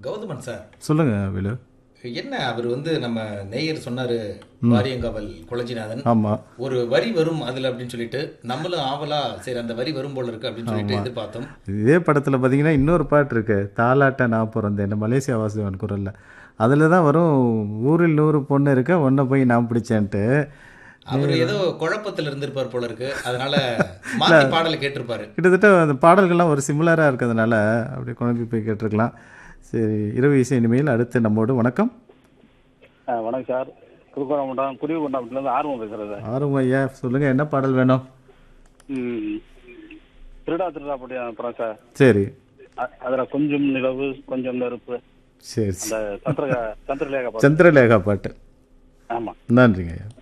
Gowthaman sir சொல்லுங்க வேலு என்ன அவர் வந்து நம்ம நேயர் சொன்னாரு வாரியங்காவல் கொளஞ்சிநாதன் ஆமா ஒரு வரி வரும் அதுல அப்படின்னு சொல்லிட்டு நம்மளும் ஆவலா சரி அந்த வரி வரும் போல இருக்கு அப்படின்னு சொல்லிட்டு எதிர்பார்த்தோம் இதே படத்துல பாத்தீங்கன்னா இன்னொரு பாட்டு இருக்கு தாலாட்ட நான் பிறந்தேன் இந்த மலேசியா வாசுவன் குரல்ல அதுல தான் வரும் ஊரில் நூறு பொண்ணு இருக்க ஒன்றை போய் நான் பிடிச்சேன்ட்டு அவர் ஏதோ குழப்பத்துல இருந்திருப்பார் போல இருக்கு அதனால மாத்தி பாடலை கேட்டிருப்பாரு கிட்டத்தட்ட அந்த பாடல்கள்லாம் ஒரு சிமிலராக இருக்கிறதுனால அப்படி குழம்பி போய் கேட்டிருக்கலாம் சரி இரவு இசை இனிமையில் அடுத்து நம்மோடு வணக்கம் ஆ, வணக்கம் சார் திருக்கோணமண்டம் குடிவு கொண்டாமட்டிலேருந்து ஆர்வம் பேசுகிறேன் சார் ஆறும் ஐயா சொல்லுங்க என்ன பாடல் வேணும் ம் திருடா திருடா படி அப்புறம் சார் சரி அ- அதுல கொஞ்சம் நிலவு கொஞ்சம் நெருப்பு சரி அந்த சந்திர சந்திரலேகா பாட்டு சந்திரலேகா பாட்டு ஆமா நன்றிங்க ஐயா